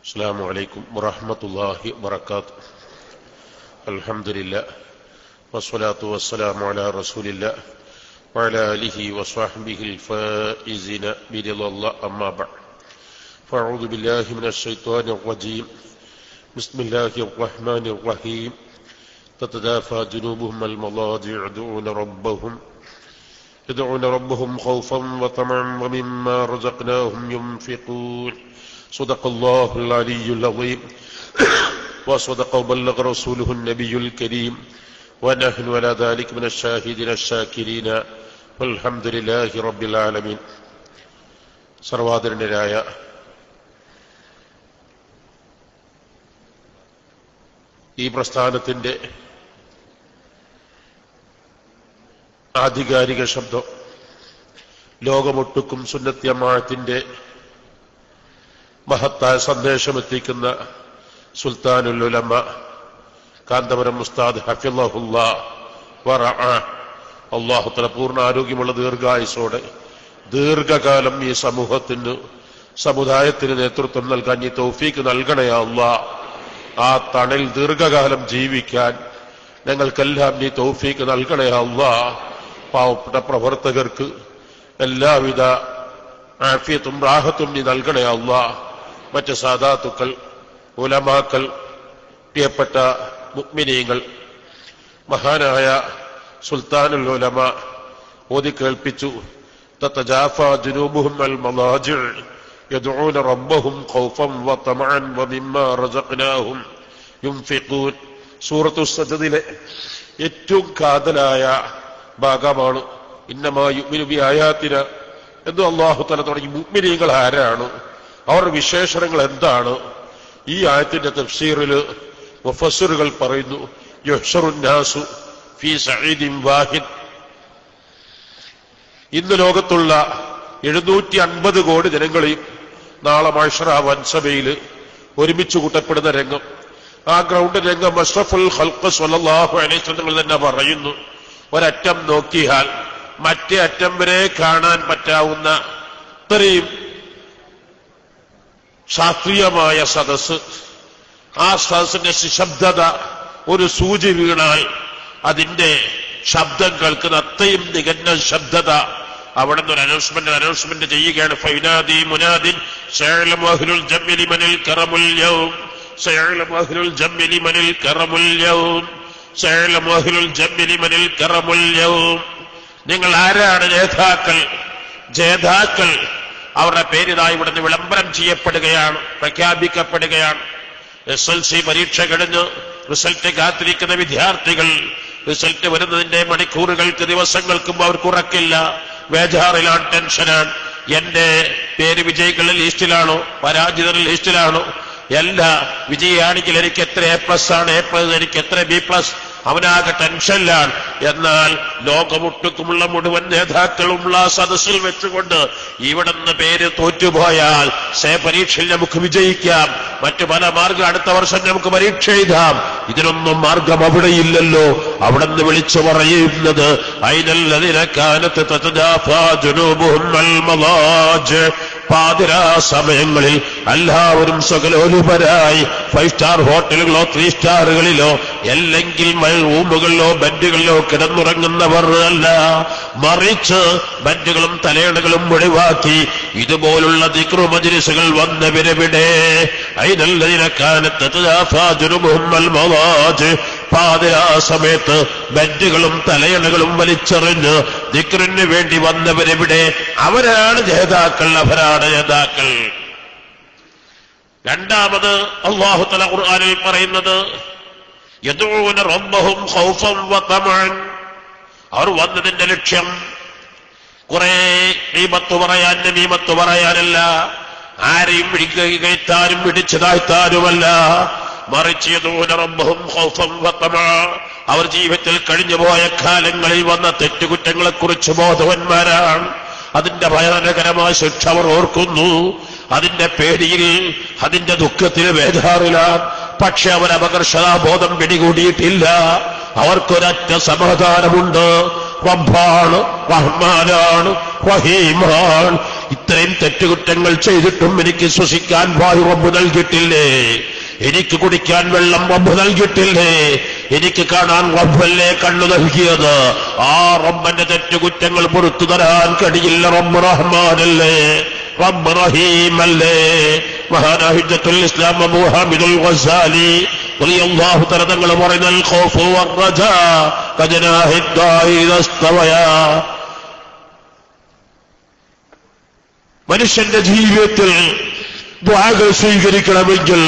السلام عليكم ورحمة الله وبركاته الحمد لله والصلاة والسلام على رسول الله وعلى آله وصحبه الفائزين برضا الله أما بعد فأعوذ بالله من الشيطان الرجيم بسم الله الرحمن الرحيم تتدافى جنوبهم المضاجع يدعون ربهم يدعون ربهم خوفا وطمعا ومما رزقناهم ينفقون صدق الله العلي العظيم وصدق وبلغ رسوله النبي الكريم ونحن على ذلك من الشاهدين الشاكرين والحمد لله رب العالمين സർവാദരണരായ ഈ പ്രസ്ഥാനത്തിന്റെ ആധികാരിക ശബ്ദം ലോകമൊട്ടുക്കും സുന്നത്യമാഴത്തിന്റെ മഹത്തായ സന്ദേശമെത്തിക്കുന്ന സുൽത്താനുൽ ഉലമ കാന്തപുരം മുസ്താദ് ഹഫിള്ളഹുല്ല വറ അള്ളാഹുത്തല പൂർണ്ണ ആരോഗ്യമുള്ള ദീർഘായുസോടെ ദീർഘകാലം ഈ സമൂഹത്തിന് സമുദായത്തിന് നേതൃത്വം നൽകാൻ ഈ തൗഫീക്ക് നൽകണേ അള്ളാ ആ തണൽ ദീർഘകാലം ജീവിക്കാൻ ഞങ്ങൾക്കെല്ലാം നീ തൗഫീക്ക് നൽകണേ അള്ളാ പാവപ്പെട്ട പ്രവർത്തകർക്ക് എല്ലാവിധ ആഫിയത്തും റാഹത്തും നീ നൽകണേ അള്ളാ മറ്റ് സാധാത്തുക്കൾ ഉലമാക്കൾ പ്രിയപ്പെട്ട മുഗ്മിനീങ്ങൾ മഹാനായ സുൽത്താനുൽ ഉലമ ഓതി കേൾപ്പിച്ചു تتجافى جنوبهم المضاجع يدعون ربهم خوفا وطمعا ومما رزقناهم ينفقون സൂറത്തു സജദിലെ ഏറ്റവും കാതലായ ഭാഗമാണ് ഇന്നമായുബി ആയാത്തിന എന്ന് അള്ളാഹു തല തുടങ്ങി മുഗ്മിനീങ്ങൾ ആരാണ് അവരുടെ വിശേഷണങ്ങൾ എന്താണ് ഈ ആയത്തിന്റെ തഫ്സീറിൽ മുഫസ്സിറുകൾ പറയുന്നു യുഹ്ഷറുന്നാസു ഫി സഈദിൻ വാഹിദ് ഇന്ന് ലോകത്തുള്ള എഴുന്നൂറ്റി അൻപത് കോടി ജനങ്ങളെയും നാളെ മഷറ വൻസഭയിൽ ഒരുമിച്ച് കൂട്ടപ്പെടുന്ന രംഗം ആ ഗ്രൗണ്ട് രംഗം അഷ്റഫുൽ ഹൽക്ക് സ്വല്ലല്ലാഹു അലൈഹി വസല്ലം തന്നെ പറയുന്നു ഒരറ്റം നോക്കിയാൽ മറ്റേ അറ്റം വരെ കാണാൻ പറ്റാവുന്ന ഇത്രയും ശാസ്ത്രീയമായ സദസ് ആ സദസ്സിന്റെ ശബ്ദത ഒരു സൂചി വീണാൽ അതിന്റെ ശബ്ദം കേൾക്കുന്ന അത്രയും തികഞ്ഞ ശബ്ദത അവിടെ നിന്ന് ഒരു അനൗൺസ്മെന്റ് അനൗൺസ്മെന്റ് ചെയ്യുകയാണ് ഫൈനാദി മുനാദിൻ ശഅലം അഹ്ലുൽ ജമ്മിലി മനിൽ കറമുൽ യൗം ശഅലം അഹ്ലുൽ ജമ്മിലി മനിൽ കറമുൽ യൗം ശഅലം അഹ്ലുൽ ജമ്മിലി മനിൽ കറമുൽ യൗം നിങ്ങൾ ആരാണ് നേതാക്കൾ ജേതാക്കൾ അവരുടെ പേരിതായി ഇവിടുന്ന് വിളംബരം ചെയ്യപ്പെടുകയാണ് പ്രഖ്യാപിക്കപ്പെടുകയാണ് എസ് എൽ സി പരീക്ഷ കഴിഞ്ഞ് റിസൾട്ട് കാത്തിരിക്കുന്ന വിദ്യാർത്ഥികൾ റിസൾട്ട് വരുന്നതിന്റെ മണിക്കൂറുകൾക്ക് ദിവസങ്ങൾക്കും അവർക്ക് ഉറക്കില്ല ബേജാറിലാണ് ടെൻഷനാണ് എന്റെ പേര് വിജയികളുടെ ലിസ്റ്റിലാണോ പരാജിതരുടെ ലിസ്റ്റിലാണോ അല്ല വിജയാണെങ്കിൽ എനിക്ക് എത്ര എ പ്ലസ് ആണ് എ പ്ലസ് എനിക്ക് എത്ര ബി പ്ലസ് അവനാകെ ടെൻഷനിലാണ് എന്നാൽ ലോകമൊട്ടുക്കുമുള്ള മുഴുവൻ നേതാക്കളുമുള്ള സദസ്സിൽ വെച്ചുകൊണ്ട് ഇവിടുന്ന് പേര് തോറ്റുപോയാൽ സേ പരീക്ഷയിൽ നമുക്ക് വിജയിക്കാം മറ്റു പല മാർഗം അടുത്ത വർഷം നമുക്ക് പരീക്ഷ എഴുതാം ഇതിനൊന്നും മാർഗം അവിടെയില്ലല്ലോ അവിടുന്ന് വിളിച്ചു പറയുന്നത് അയിനല്ലതിനക്കാലത്ത് പാതിരാ സമയങ്ങളിൽ എല്ലാവരും സകലോലുപരായി ഫൈവ് സ്റ്റാർ ഹോട്ടലുകളോ ത്രീ സ്റ്റാറുകളിലോ അല്ലെങ്കിൽ റൂമുകളിലോ ബെഡുകളിലോ കിടന്നുറങ്ങുന്നവർ അല്ല മറിച്ച് ബെഡുകളും തലേണകളും ഒഴിവാക്കി ഇതുപോലുള്ള ദിക്റു മജ്ലിസുകൾ വന്നവരെവിടെ അതിനല്ലതിനക്കാനത്ത് പാതിരാ സമയത്ത് ബെഡുകളും തലയണകളും വലിച്ചെറിഞ്ഞ് ദിക്റിന് വേണ്ടി വന്നവരെവിടെ അവരാണ് ജേതാക്കൾ അവരാണ് ജേതാക്കൾ രണ്ടാമത് അള്ളാഹു തല ഖുർആാനിൽ പറയുന്നത് യദൂന റബ്ബഹും ഖൗഫൻ വതമഅൻ അവർ വന്നതിന്റെ ലക്ഷ്യം കുറെ നീമത്ത് പറയാൻ നമീമത്ത് പറയാനല്ല ആരെയും കയറ്റാനും പിടിച്ചു താഴ്ത്താനുമല്ല മറിച്ച് യദൂന റബ്ബഹും ഖൗഫൻ വതമഅ അവർ ജീവിതത്തിൽ കഴിഞ്ഞുപോയ കാലങ്ങളിൽ വന്ന തെറ്റുകുറ്റങ്ങളെക്കുറിച്ച് ബോധവന്മാരാണ് അതിന്റെ ഭയാനകരമായ ശിക്ഷ അവർ ഓർക്കുന്നു അതിന്റെ പേടിയിൽ അതിന്റെ ദുഃഖത്തിൽ വേദാറിലാണ് പക്ഷെ അവർ അപകർഷതാബോധം പിടികൂടിയിട്ടില്ല അവർക്കൊരൊറ്റ സമാധാനമുണ്ട് റബ്ബാണ് റഹ്മാനാണ് റഹീമാണ് ഇത്രയും ഇത്രയും തെറ്റുകുറ്റങ്ങൾ ചെയ്തിട്ടും എനിക്ക് ശ്വസിക്കാൻ വായു റബ്ബ് നൽകിയിട്ടില്ലേ എനിക്ക് കുടിക്കാൻ വെള്ളം റബ്ബ് നൽകിയിട്ടില്ലേ എനിക്ക് കാണാൻ റബ്ബല്ലേ കണ്ണു നൽകിയത് ആ റബ്ബന്റെ തെറ്റുകുറ്റങ്ങൾ പുറത്തു തരാൻ കഴിയില്ല റബ്ബ് റഹ്മാനല്ലേ റബ്ബ് റഹീമല്ലേ മഹാനാഹിജത്തുൽ ഇസ്ലാം അബൂ ഹാമിദുൽ ഗസാലി റളിയല്ലാഹു തആല തങ്ങൾ പറയുന്ന അൽ ഖൗഫു വറജാ കജനാഹിദ് ദാഇദസ്തവയാ മനുഷ്യന്റെ ജീവിതത്തിൽ ദ്വാകൾ സ്വീകരിക്കണമെങ്കിൽ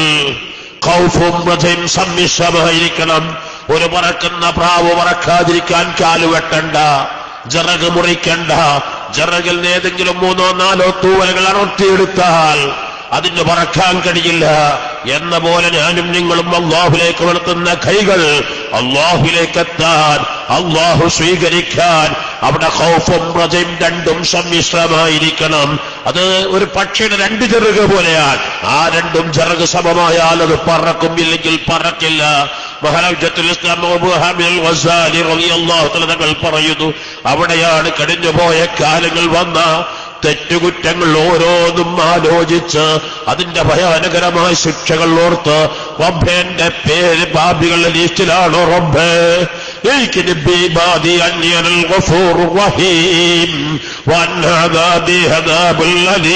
കൗഫും രഥയും സമ്മിശ്രമായിരിക്കണം ഒരു പറക്കുന്ന പ്രാവ് പറക്കാതിരിക്കാൻ കാലുവെട്ടണ്ട ജറക് മുറിക്കണ്ട ജറകിൽ നിന്ന് ഏതെങ്കിലും മൂന്നോ നാലോ തൂവലുകൾ അടർത്തിയെടുത്താൽ അതിന് പറക്കാൻ കഴിയില്ല എന്ന പോലെ ഞാനും നിങ്ങളും അള്ളാഹുലേക്ക് വളർത്തുന്ന കൈകൾ അള്ളാഹുലേക്ക് എത്താൻ അള്ളാഹു സ്വീകരിക്കാൻ അവിടെ ഹൗഫും റജയും രണ്ടും സമ്മിശ്രമായിരിക്കണം അത് ഒരു പക്ഷിയുടെ രണ്ട് ചെറുക പോലെയാണ് ആ രണ്ടും ചെറുക് സമമായാൽ അത് പറക്കും ഇല്ലെങ്കിൽ പറക്കില്ല മഹാരാജ്യത്തുൽ ഇസ്ലാം അബൂ ഹാമിദുൽ ഗസാലി റളിയല്ലാഹു തആല തങ്ങൾ പറയുന്നു അവിടെയാണ് കഴിഞ്ഞുപോയ കാലങ്ങൾ വന്ന തെറ്റുകുറ്റങ്ങൾ ഓരോന്നും ആലോചിച്ച് അതിന്റെ ഭയാനകരമായ ശിക്ഷകൾ ഓർത്ത് റബ്ബേന്റെ പേര് പാപികളുടെ ലിസ്റ്റിലാണോ റബ്ബേ എനിക്ക് നബിബാദി അന്യനൽ ഗഫൂർ റഹീം വൻ അദാബി അദാബുൽ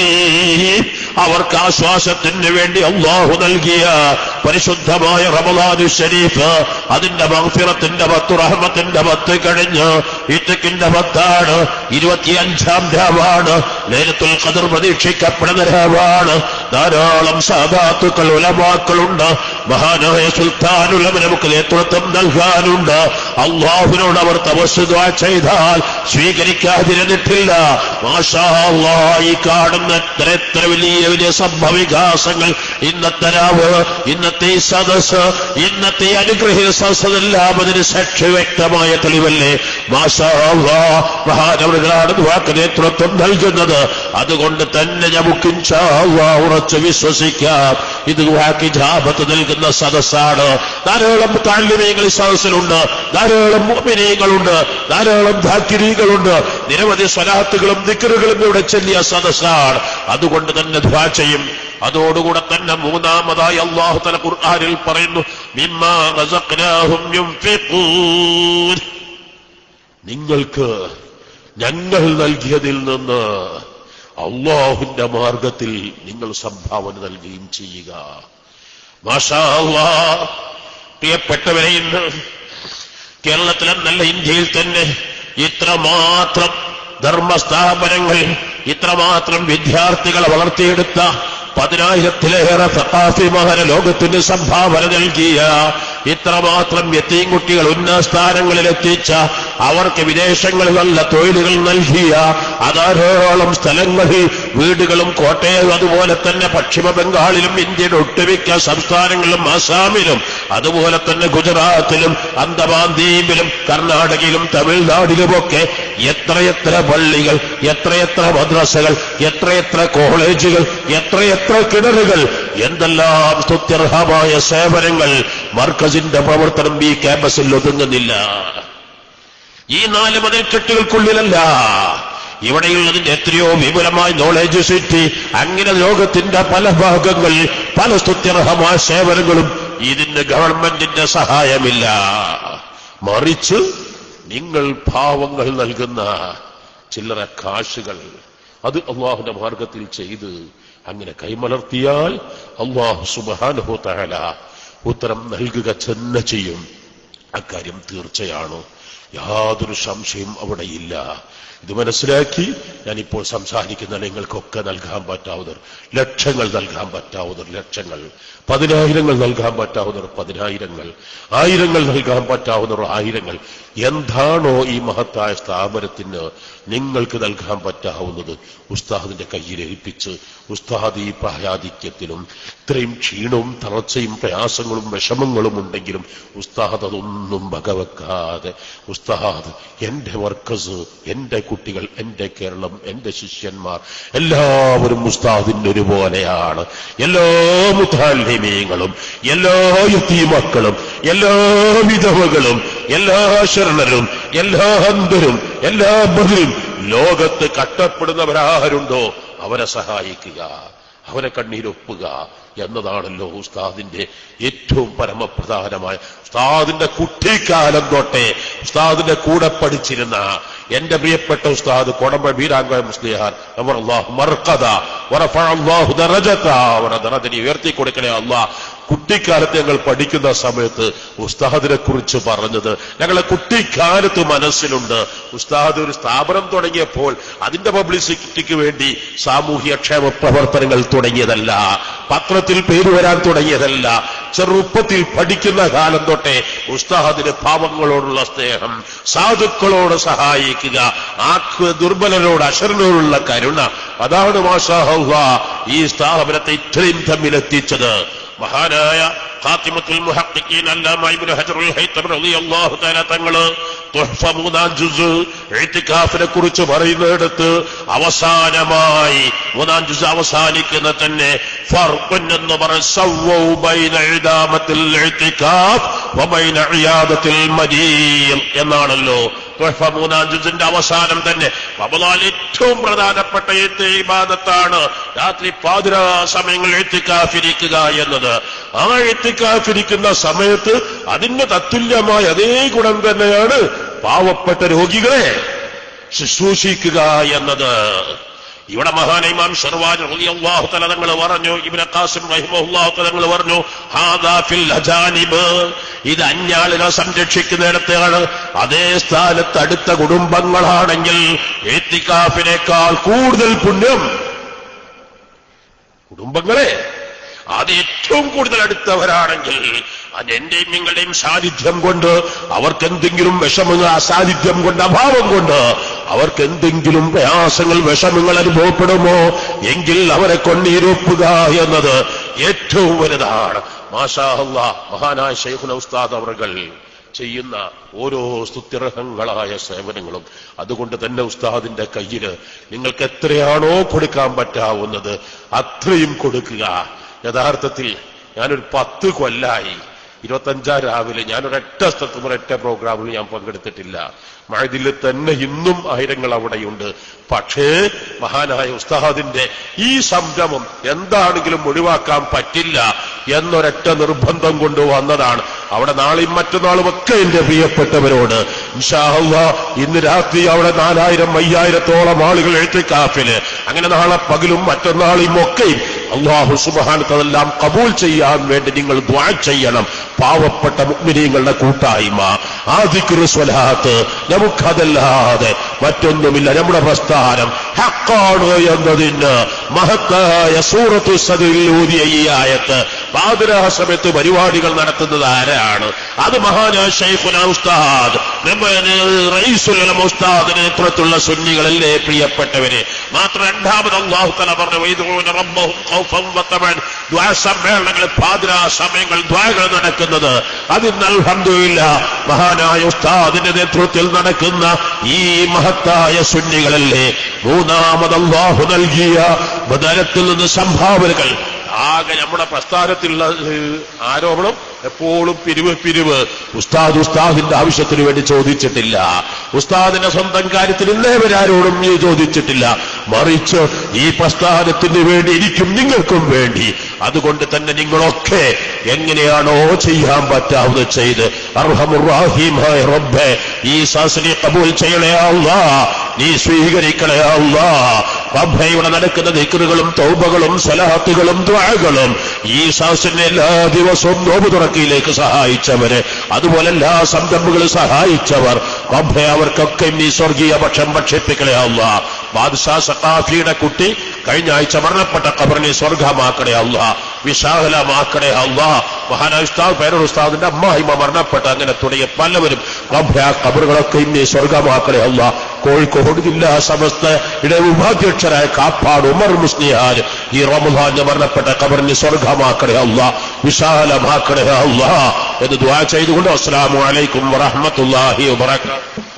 അലീം അവർക്ക് ആശ്വാസത്തിന് വേണ്ടി അള്ളാഹു നൽകിയ പരിശുദ്ധമായ റമദാനു ഷരീഫ് അതിന്റെ മഹഫിറത്തിന്റെ പത്ത് റഹ്മത്തിന്റെ പത്ത് കഴിഞ്ഞ് ഇത്തക്കിന്റെ പത്താണ് ഇരുപത്തിയഞ്ചാം രാവാണ് നേരത്തുൽ ഖദർ പ്രതീക്ഷിക്കപ്പെടുന്ന രാവാണ് ധാരാളം സാധാത്തുക്കൾ ഉലമാക്കളുണ്ട് മഹാനായ സുൽത്താനുലമ നമുക്ക് നേതൃത്വം നൽകാനുണ്ട് അള്ളാഹുവിനോട് അവർ തപസ്സുക ചെയ്താൽ സ്വീകരിക്കാതിരുന്നിട്ടില്ല മാഷാ അല്ലാഹ് ഈ കാണുന്ന എത്ര എത്ര വലിയ വലിയ സംഭവികാസങ്ങൾ ഇന്നത്തെ രാവ് ഇന്നത്തെ ഈ സദസ് ഇന്നത്തെ ഈ അനുഗ്രഹീത സദസ്സെല്ലാം അതിന് സാക്ഷി വ്യക്തമായ തെളിവല്ലേ മാഷാ അല്ലാഹ് മഹാനവറുകളാണ് വാക്ക് നേതൃത്വം നൽകുന്നത് അതുകൊണ്ട് തന്നെ നമുക്ക് ഇൻഷാ അല്ലാഹ് ഉറച്ച് വിശ്വസിക്കാം ഇത് വാക്ക് ജാപത്ത് നൽകുന്ന സദസ്സാണ് ധാരാളം താല്യമയങ്ങൾ ഈ സദസ്സിലുണ്ട് ധാരാളം മോമിനീയങ്ങളുണ്ട് ധാരാളം ധാക്കിരീകളുണ്ട് നിരവധി സ്വലാത്തുകളും ദിക്കറുകളും ഇവിടെ ചെല്ലിയ സദസ്സാണ് അതുകൊണ്ട് തന്നെ ദ്വാ ചെയ്യും അതോടുകൂടെ തന്നെ മൂന്നാമതായി അള്ളാഹു തല ഖുർആനിൽ പറയുന്നു മിമ്മാ റസഖ്നാഹും യുൻഫിഖൂൻ നിങ്ങൾക്ക് ഞങ്ങൾ നൽകിയതിൽ നിന്ന് അള്ളാഹുവിന്റെ മാർഗത്തിൽ നിങ്ങൾ സംഭാവന നൽകുകയും ചെയ്യുക മാഷാ അല്ലാ പ്രിയപ്പെട്ടവരെ ഇന്ന് കേരളത്തിലെന്നല്ല ഇന്ത്യയിൽ തന്നെ ഇത്രമാത്രം ധർമ്മസ്ഥാപനങ്ങൾ ഇത്രമാത്രം വിദ്യാർത്ഥികളെ വളർത്തിയെടുത്ത പതിനായിരത്തിലേറെ സഖാഫിമാരെ ലോകത്തിന് സംഭാവന നൽകിയ ഇത്രമാത്രം എത്തിയും കുട്ടികൾ ഉന്നത സ്ഥാനങ്ങളിൽ എത്തിച്ച അവർക്ക് വിദേശങ്ങളിൽ നല്ല തൊഴിലുകൾ നൽകിയ അധാരോളം സ്ഥലങ്ങളിൽ വീടുകളും കോട്ടയം അതുപോലെ തന്നെ പശ്ചിമ ബംഗാളിലും ഇന്ത്യയുടെ ഒട്ടുമിക്ക സംസ്ഥാനങ്ങളിലും ആസാമിലും അതുപോലെ തന്നെ ഗുജറാത്തിലും അന്തമാൻ ദ്വീപിലും കർണാടകയിലും തമിഴ്നാടിലുമൊക്കെ എത്രയെത്ര പള്ളികൾ എത്രയെത്ര മദ്രസകൾ എത്രയെത്ര കോളേജുകൾ എത്രയെത്ര കിണറുകൾ എന്തെല്ലാം സ്തുത്യർഹമായ സേവനങ്ങൾ മർക്കസിന്റെ പ്രവർത്തനം ഈ ക്യാമ്പസിൽ ഒതുങ്ങുന്നില്ല ഈ നാല് മതിൽക്കെട്ടുകൾക്കുള്ളിലല്ല ഇവിടെയുള്ളതിന്റെ എത്രയോ വിപുലമായ നോളേജ് സിറ്റി അങ്ങനെ ലോകത്തിന്റെ പല ഭാഗങ്ങളിൽ പല സ്തുത്യർഹമായ സേവനങ്ങളും ഇതിന് ഗവൺമെന്റിന്റെ സഹായമില്ല മറിച്ച് നിങ്ങൾ പാവങ്ങൾ നൽകുന്ന ചില്ലറ കാശുകൾ അത് അള്ളാഹുന്റെ മാർഗത്തിൽ ചെയ്ത് അങ്ങനെ കൈമലർത്തിയാൽ അള്ളാഹു സുബാനുഹോ തഹല ഉത്തരം നൽകുക തന്നെ ചെയ്യും അക്കാര്യം തീർച്ചയാണ് യാതൊരു സംശയം അവിടെയില്ല ഇത് മനസ്സിലാക്കി ഞാനിപ്പോൾ സംസാരിക്കുന്ന നിങ്ങൾക്കൊക്കെ നൽകാൻ പറ്റാവുന്നവർ ലക്ഷങ്ങൾ നൽകാൻ പറ്റാവുന്നവർ ലക്ഷങ്ങൾ പതിനായിരങ്ങൾ നൽകാൻ പറ്റാവുന്നവർ പതിനായിരങ്ങൾ ആയിരങ്ങൾ നൽകാൻ പറ്റാവുന്നവർ ആയിരങ്ങൾ എന്താണോ ഈ മഹത്തായ സ്ഥാപനത്തിന് നിങ്ങൾക്ക് നൽകാൻ പറ്റാവുന്നത് ഉസ്താദിന്റെ കയ്യിൽ ഏൽപ്പിച്ച് ഉസ്താദ് ഈ പ്രായാധിക്യത്തിലും ഇത്രയും ക്ഷീണവും തളർച്ചയും പ്രയാസങ്ങളും വിഷമങ്ങളും ഉണ്ടെങ്കിലും ഉസ്താദ് അതൊന്നും വകവെക്കാതെ ഉസ്താദ് എന്റെ വർക്കസ് എന്റെ കുട്ടികൾ എന്റെ കേരളം എന്റെ ശിഷ്യന്മാർ എല്ലാവരും ഉസ്താദിന് ഒരുപോലെയാണ് എല്ലാ മുത്താലിമീങ്ങളും എല്ലാ യുദ്ധീമക്കളും എല്ലാ വിധവകളും എല്ലാ ശരണരും എല്ലാ അന്ധരും എല്ലാ ബഹുരും ലോകത്ത് കഷ്ടപ്പെടുന്നവരാരുണ്ടോ അവരെ സഹായിക്കുക അവരെ കണ്ണീരൊപ്പുക എന്നതാണല്ലോ ഉസ്താദിന്റെ ഏറ്റവും പരമപ്രധാനമായ ഉസ്താദിന്റെ കുട്ടിക്കാലം തൊട്ടേ ഉസ്താദിന്റെ കൂടെ പഠിച്ചിരുന്ന എന്റെ പ്രിയപ്പെട്ട ഉസ്താദ് കൊടമ്പ ബീരാങ്കോയ മുസ്ലിഹാൻ അവർ അള്ളാഹു മർക്കത അള്ളാഹു ദറജത്ത അവരുടെ ദറജനെ ഉയർത്തി കൊടുക്കണേ അള്ളാഹ് കുട്ടിക്കാലത്ത് ഞങ്ങൾ പഠിക്കുന്ന സമയത്ത് ഉസ്താദിനെ കുറിച്ച് പറഞ്ഞത് ഞങ്ങളെ കുട്ടിക്കാലത്ത് മനസ്സിലുണ്ട് ഉസ്താദ് ഒരു സ്ഥാപനം തുടങ്ങിയപ്പോൾ അതിന്റെ പബ്ലിസിറ്റിക്ക് വേണ്ടി സാമൂഹ്യ ക്ഷേമ പ്രവർത്തനങ്ങൾ തുടങ്ങിയതല്ല പത്രത്തിൽ പേര് വരാൻ തുടങ്ങിയതല്ല ചെറുപ്പത്തിൽ പഠിക്കുന്ന കാലം തൊട്ടേ ഉസ്താദിന് പാവങ്ങളോടുള്ള സ്നേഹം സാധുക്കളോട് സഹായിക്കുക ആക്ക് ദുർബലരോട് അശരണോടുള്ള കരുണ അതാണ് മാഷാഹ ഈ സ്ഥാപനത്തെ ഇത്രയും തമ്മിലെത്തിച്ചത് മഹാനായ ഖാത്തിമത്തുൽ മുഹഖിഖീൻ അല്ലാമ ഇബ്നു ഹജറുൽ ഹൈത്തം റളിയല്ലാഹു തആല തങ്ങള് തുഹ്ഫ മൂന്നാം ജുസ് ഇഅ്തികാഫിനെ കുറിച്ച് പറയുന്നിടത്ത് അവസാനമായി മൂന്നാം ജുസ് അവസാനിക്കുന്ന തന്നെ ഫർഖുൻ എന്ന് പറഞ്ഞ സവ്വു ബൈന ഇദാമത്തിൽ ഇഅ്തികാഫ് വബൈന ഇയാദത്തിൽ മരീൽ എന്നാണല്ലോ തുഹ്ഫ മൂന്നാം ജുസിന്റെ അവസാനം തന്നെ റമദാൻ ഏറ്റവും പ്രധാനപ്പെട്ട ഏത്ത് ഇബാദത്താണ് രാത്രി പാതിരാ സമയങ്ങൾ എത്തിക്കാഫിരിക്കുക എന്നത് ആ എത്തിക്കാഫിരിക്കുന്ന സമയത്ത് അതിന് തത്തുല്യമായ അതേ ഗുണം തന്നെയാണ് പാവപ്പെട്ട രോഗികളെ ശുശ്രൂഷിക്കുക എന്നത് ഇവിടെ മഹാനൈമാം ഷർവാജ് റളിയല്ലാഹു തആല തങ്ങൾ പറഞ്ഞു ഇബ്നു ഖാസിം റഹിമഹുല്ലാഹു തആല തങ്ങൾ പറഞ്ഞു ഹാദാ ഫിൽ അജാനിബ് ഇത് അന്യാളിനെ സംരക്ഷിക്കുന്നിടത്താണ് അതേ സ്ഥാനത്ത് അടുത്ത കുടുംബങ്ങളാണെങ്കിൽ ഏത്തിക്കാഫിനേക്കാൾ കൂടുതൽ പുണ്യം കുടുംബങ്ങളെ അത് ഏറ്റവും കൂടുതൽ അടുത്തവരാണെങ്കിൽ അത് എന്റെയും നിങ്ങളുടെയും സാന്നിധ്യം കൊണ്ട് അവർക്ക് എന്തെങ്കിലും വിഷമങ്ങൾ അസാന്നിധ്യം കൊണ്ട് അഭാവം കൊണ്ട് അവർക്ക് എന്തെങ്കിലും പ്രയാസങ്ങൾ വിഷമങ്ങൾ അനുഭവപ്പെടുമോ എങ്കിൽ അവരെ കൊണ്ണീരൊപ്പുക എന്നത് ഏറ്റവും വലുതാണ് മാഷാഹല്ല മഹാനായ ഷെയ്ഖുൽ ഉസ്താദ് അവർകൾ ചെയ്യുന്ന ഓരോ സ്തുത്യർഹങ്ങളായ സേവനങ്ങളും അതുകൊണ്ട് തന്നെ ഉസ്താദിന്റെ കയ്യില് നിങ്ങൾക്ക് എത്രയാണോ കൊടുക്കാൻ പറ്റാവുന്നത് അത്രയും കൊടുക്കുക യഥാർത്ഥത്തിൽ ഞാനൊരു പത്ത് കൊല്ലായി ഇരുപത്തഞ്ചാം രാവിലെ ഞാനൊരൊറ്റ സ്ഥലത്തും ഒരൊറ്റ പ്രോഗ്രാമിൽ ഞാൻ പങ്കെടുത്തിട്ടില്ല മഴതിൽ തന്നെ ഇന്നും ആയിരങ്ങൾ അവിടെയുണ്ട് പക്ഷേ മഹാനായ ഉസ്താദിന്റെ ഈ സംരംഭം എന്താണെങ്കിലും ഒഴിവാക്കാൻ പറ്റില്ല എന്നൊരൊറ്റ നിർബന്ധം കൊണ്ട് വന്നതാണ് അവിടെ നാളെയും മറ്റന്നാളും ഒക്കെ എന്റെ പ്രിയപ്പെട്ടവരോട് ഇൻഷാഹുവ ഇന്ന് രാത്രി അവിടെ നാലായിരം അയ്യായിരത്തോളം ആളുകൾ എഴുത്തിക്കാഫില് അങ്ങനെ നാളെ പകലും മറ്റന്നാളും ഒക്കെയും അള്ളാഹു സുബാനത്തതെല്ലാം കബൂൽ ചെയ്യാൻ വേണ്ടി നിങ്ങൾ ദ്വാ ചെയ്യണം പാവപ്പെട്ട മുഗ്മിനീങ്ങളുടെ കൂട്ടായ്മ ആദിക്കുറു സ്വലാത്ത് നമുക്കതല്ലാതെ മറ്റൊന്നുമില്ല നമ്മുടെ പ്രസ്ഥാനം ഹക്കാണ് എന്നതിന് മഹത്തായ സൂറത്തു സദിൽ ഊതിയ ഈ ആയത്ത് പാതിരാ സമയത്ത് പരിപാടികൾ നടത്തുന്നത് ആരാണ് അത് മഹാനായ ഷൈഖുന ഉസ്താദ് റഈസുൽ ഉസ്താദ് നേതൃത്വത്തിലുള്ള സുന്നികളല്ലേ പ്രിയപ്പെട്ടവരെ മാത്രം രണ്ടാമത് അള്ളാഹു തല പറഞ്ഞു വൈദൂന റബ്ബഹും ഖൗഫൻ വതമൻ ദ്വാ സമ്മേളനങ്ങൾ പാതിരാ സമയങ്ങൾ ദ്വാകൾ നടക്കുന്നത് അതിന് അൽഹംദുലില്ലാ മഹാനായ ഉസ്താദിന്റെ നേതൃത്വത്തിൽ നടക്കുന്ന ഈ മഹത്തായ സുന്നികളല്ലേ മൂന്നാമത് അള്ളാഹു നൽകിയ ബദരത്തിൽ നിന്ന് സംഭാവനകൾ ആകെ നമ്മുടെ പ്രസ്ഥാനത്തിലുള്ള ഏഹ്, ആരോപണം എപ്പോഴും പിരിവ് പിരിവ് ഉസ്താദ് ഉസ്താദിന്റെ ആവശ്യത്തിന് വേണ്ടി ചോദിച്ചിട്ടില്ല ഉസ്താദിന്റെ സ്വന്തം കാര്യത്തിൽ ഇന്നേവരാരോടും ഈ ചോദിച്ചിട്ടില്ല മറിച്ച് ഈ പ്രസ്ഥാനത്തിന് വേണ്ടി എനിക്കും നിങ്ങൾക്കും വേണ്ടി അതുകൊണ്ട് തന്നെ നിങ്ങളൊക്കെ എങ്ങനെയാണോ ചെയ്യാൻ പറ്റാവുന്നത് ചെയ്ത് അർഹമുറാഹിമായ റബ്ബെ ഈ സാസിനെ കബൂൽ ചെയ്യണേ അല്ലാ നീ സ്വീകരിക്കണേ അല്ലാ റബ്ബെ ഇവിടെ നടക്കുന്ന ദിക്റുകളും തൗബകളും സലാത്തുകളും ദ്വാകളും ഈ സാസിനെ എല്ലാ ദിവസവും നോമ്പ് തുറക്കിയിലേക്ക് സഹായിച്ചവര് അതുപോലെ എല്ലാ സംരംഭങ്ങളും സഹായിച്ചവർ റബ്ബെ അവർക്കൊക്കെ നീ സ്വർഗീയ പക്ഷം ഭക്ഷിപ്പിക്കണേ അല്ലാ ബാദ്ഷാ സഖാഫിയുടെ കുട്ടി കഴിഞ്ഞ ആഴ്ച മരണപ്പെട്ട ഖബറിനെ സ്വർഗമാക്കണേ അല്ല വിശാലമാക്കണേ അല്ല മഹാനായ ഉസ്താദ് പേരോട് ഉസ്താദിന്റെ അമ്മായിമ മരണപ്പെട്ട അങ്ങനെ തുടങ്ങിയ പലവരും റബ്ബെ ആ ഖബറുകളൊക്കെ ഇനി സ്വർഗമാക്കണേ അല്ല കോഴിക്കോട് ജില്ലാ സമസ്ത ഇടെ ഉപാധ്യക്ഷരായ കാപ്പാട് ഉമർ മുസ്ലിയാർ ഈ റമദാന് മരണപ്പെട്ട ഖബറിനെ സ്വർഗമാക്കണേ അല്ല വിശാലമാക്കണേ അല്ല എന്ന് ദുആ ചെയ്തുകൊണ്ട് അസ്സലാമു അലൈക്കും വറഹ്മത്തുള്ളാഹി വബറകാതുഹു